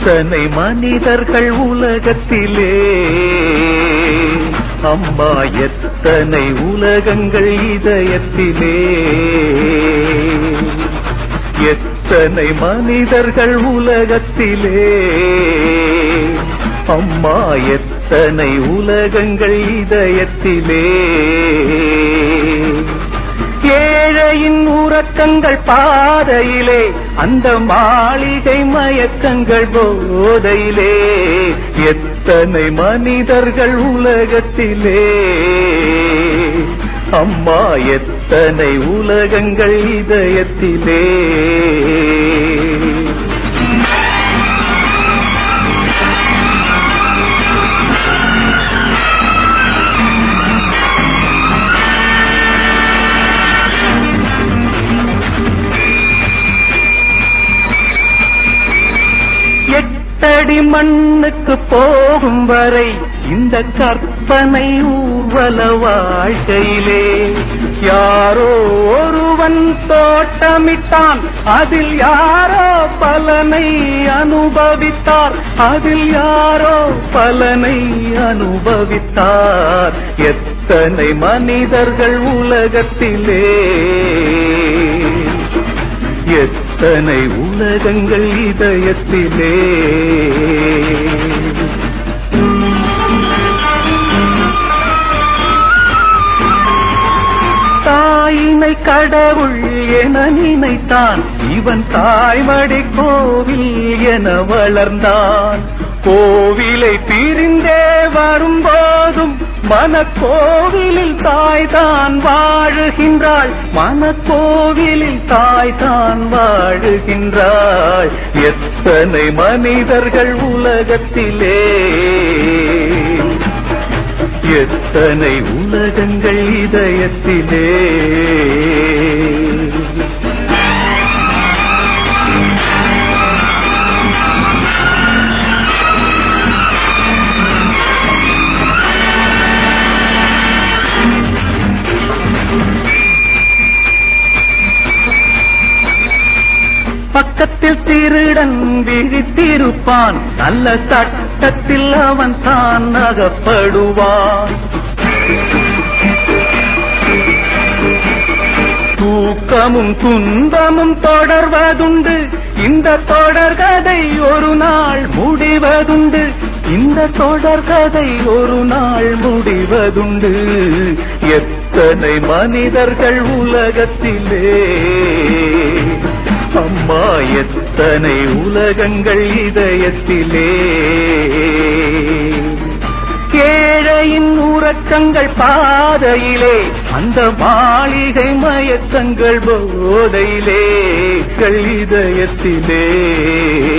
எத்தனை மனிதர்கள் உலகத்திலே அம்மா எத்தனை உலகங்கள் இதயத்திலே எத்தனை மனிதர்கள் உலகத்திலே அம்மா எத்தனை உலகங்கள் இதயத்திலே ஏழையின் உறக்கங்கள் பாதையிலே அந்த மாளிகை மயக்கங்கள் போதையிலே எத்தனை மனிதர்கள் உலகத்திலே அம்மா எத்தனை உலகங்கள் இதயத்திலே எட்டடி மண்ணுக்கு போகும் வரை இந்த கற்பனை ஊர்வல வாழ்க்கையிலே யாரோ ஒருவன் தோட்டமிட்டான் அதில் யாரோ பலனை அனுபவித்தார் அதில் யாரோ பலனை அனுபவித்தார் எத்தனை மனிதர்கள் உலகத்திலே எத்தனை உலகங்கள் இதயத்திலே தாயினை கடவுள் என நினைத்தான் இவன் தாய்மடி கோவில் என வளர்ந்தான் கோவிலை பிரிந்தே வரும்போதும் மனக்கோவிலில் தாய்தான் வாழுகின்றாள் மனக்கோவிலில் தாய்தான் வாழுகின்றாள் எத்தனை மனிதர்கள் உலகத்திலே எத்தனை உலகங்கள் இதயத்திலே பக்கத்தில் திருடன் விழித்திருப்பான் நல்ல சட்டத்தில் அவன் தான் அகப்படுவான் தூக்கமும் துன்பமும் தொடர்வதுண்டு இந்த தொடர்கதை ஒரு நாள் முடிவதுண்டு இந்த தொடர்கதை ஒரு நாள் முடிவதுண்டு எத்தனை மனிதர்கள் உலகத்திலே அம்மா எத்தனை உலகங்கள் இதயத்திலே ஏழையின் உறக்கங்கள் பாதையிலே அந்த மாளிகை மயக்கங்கள் போதையிலே கள் இதயத்திலே